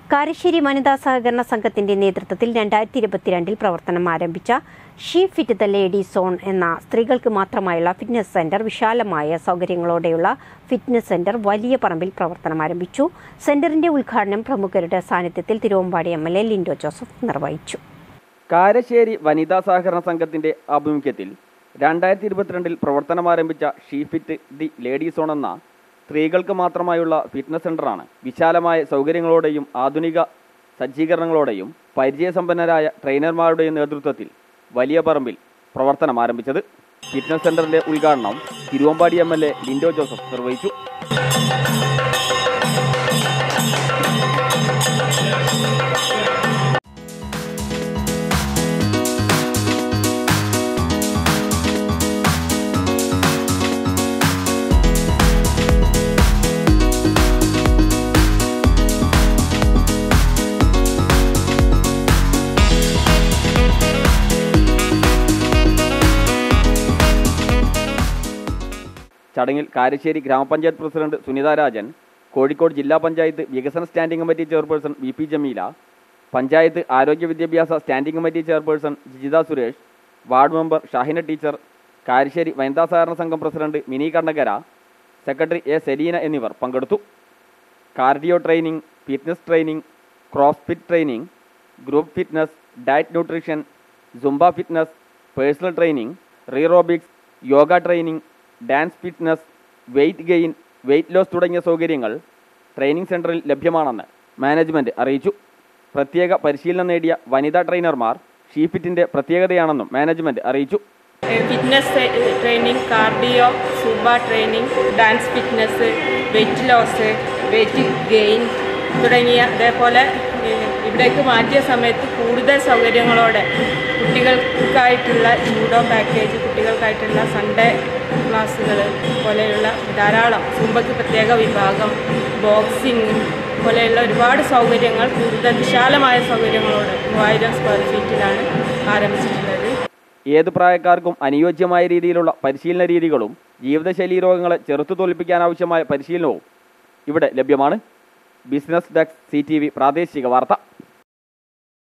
കാരശ്ശേരി വനിതാ സഹകരണ സംഘത്തിന്റെ നേതൃത്വത്തിൽ രണ്ടായിരത്തി ഇരുപത്തിരണ്ടിൽ പ്രവർത്തനം ആരംഭിച്ച she fit the lady zone എന്ന സ്ത്രീകൾക്ക് മാത്രമായുള്ള ഫിറ്റ്നസ് സെന്റർ വിശാലമായ സൗകര്യങ്ങളോടെയുള്ള ഫിറ്റ്നസ് സെന്റർ വലിയ പറമ്പിൽ പ്രവർത്തനം ആരംഭിച്ചു സെന്ററിന്റെ ഉദ്ഘാടനം പ്രമുഖരുടെ സാന്നിധ്യത്തിൽ Thiruvambady M L A Lindo Joseph നിർവഹിച്ചു കാരശ്ശേരി വനിതാ സഹകരണ സംഘത്തിന്റെ ആഭിമുഖ്യത്തിൽ രണ്ടായിരത്തി ഇരുപത്തിരണ്ടിൽ പ്രവർത്തനം ആരംഭിച്ച ഷീഫിറ്റ് ദി ലേഡീസ് സോൺ എന്ന സ്ത്രീകൾക്ക് മാത്രമായുള്ള ഫിറ്റ്നസ് സെന്ററാണ് വിശാലമായ സൗകര്യങ്ങളോടെയും ആധുനിക സജ്ജീകരണങ്ങളോടെയും പരിചയസമ്പന്നരായ ട്രെയിനർമാരുടെയും നേതൃത്വത്തിൽ വലിയ പറമ്പിൽ പ്രവർത്തനം ആരംഭിച്ചത് ഫിറ്റ്നസ് സെന്ററിന്റെ ഉദ്ഘാടനം Thiruvambady M L A Lindo Joseph നിർവഹിച്ചു ചടങ്ങിൽ കാരശ്ശേരി ഗ്രാമപഞ്ചായത്ത് പ്രസിഡന്റ് സുനിത രാജൻ കോഴിക്കോട് ജില്ലാ പഞ്ചായത്ത് വികസന standing committee chairperson V P Jameela panchayat ആരോഗ്യ വിദ്യാഭ്യാസ standing committee chairperson Jijitha Suresh ward member Shahina teacher Karassery വനിതാ സഹകരണ സംഘം president Mini Kannakara secretary A Selina എന്നിവർ പങ്കെടുത്തു cardio training fitness training cross fit training group fitness diet nutrition Zumba fitness personal training aerobics yoga training dance fitness weight gain weight loss തുടങ്ങിയ സൗകര്യങ്ങൾ training സെൻറ്ററിൽ ലഭ്യമാണെന്ന് management അറിയിച്ചു പ്രത്യേക പരിശീലനം നേടിയ വനിതാ ട്രെയിനർമാർ ഷീഫിറ്റിൻ്റെ പ്രത്യേകതയാണെന്നും മാനേജ്മെൻറ്റ് അറിയിച്ചു fitness training cardio Zumba training dance fitness weight loss weight gain തുടങ്ങിയ അതേപോലെ ഏഹ്, ഇവിടേക്ക് മാറ്റിയ സമയത്ത് കൂടുതൽ സൗകര്യങ്ങളോടെ കുട്ടികൾക്കായിട്ടുള്ള ജൂഡോ പാക്കേജ് കുട്ടികൾക്കായിട്ടുള്ള സൺഡേ ക്ലാസ്സുകൾ പോലെയുള്ള ധാരാളം സുംബയ്ക്ക് പ്രത്യേക വിഭാഗം ബോക്സിംഗ് പോലെയുള്ള ഒരുപാട് സൗകര്യങ്ങൾ കൂടുതൽ വിശാലമായ സൗകര്യങ്ങളോടെ മൂവായിരം സ്ക്വയർ ഫീറ്റിലാണ് ആരംഭിച്ചിട്ടുള്ളത് ഏത് പ്രായക്കാർക്കും അനുയോജ്യമായ രീതിയിലുള്ള പരിശീലന രീതികളും ജീവിതശൈലീ രോഗങ്ങളെ ചെറുത്തു തോൽപ്പിക്കാനാവശ്യമായ പരിശീലനവും ഇവിടെ ലഭ്യമാണ് ബിസിനസ് ഡെസ്ക് സി പ്രാദേശിക വാർത്ത